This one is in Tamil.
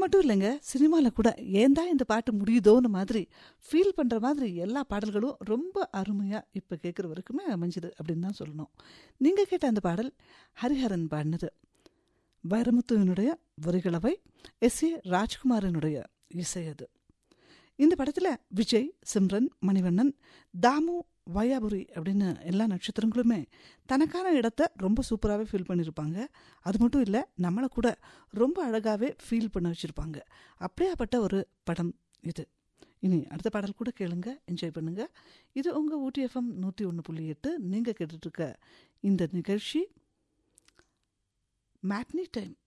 மட்டும் இல்லைங்க சினிமாவில் கூட ஏன் தான் இந்த பாட்டு முடியுதோன்னு மாதிரி ஃபீல் பண்ணுற மாதிரி எல்லா பாடல்களும் ரொம்ப அருமையாக இப்போ கேட்குற வரைக்குமே அமைஞ்சுது அப்படின்னு தான் சொல்லணும் நீங்கள் கேட்ட அந்த பாடல் ஹரிஹரன் பாடினது வைரமுத்துவினுடைய வரிகளவை எஸ் ஏ ராஜ்குமாரனுடைய இசை அது இந்த படத்தில் விஜய் சிம்ரன் மணிவண்ணன் தாமு வயாபுரி அப்படின்னு எல்லா நட்சத்திரங்களுமே தனக்கான இடத்த ரொம்ப சூப்பராகவே ஃபீல் பண்ணியிருப்பாங்க அது மட்டும் இல்லை நம்மளை கூட ரொம்ப அழகாகவே ஃபீல் பண்ண வச்சுருப்பாங்க அப்படியாப்பட்ட ஒரு படம் இது இனி அடுத்த பாடல் கூட கேளுங்க என்ஜாய் பண்ணுங்க இது உங்கள் ஊட்டி எஃப்எம் நூற்றி ஒன்று புள்ளி எட்டு நீங்கள் கேட்டுட்ருக்க இந்த நிகழ்ச்சி மேட்னி டைம்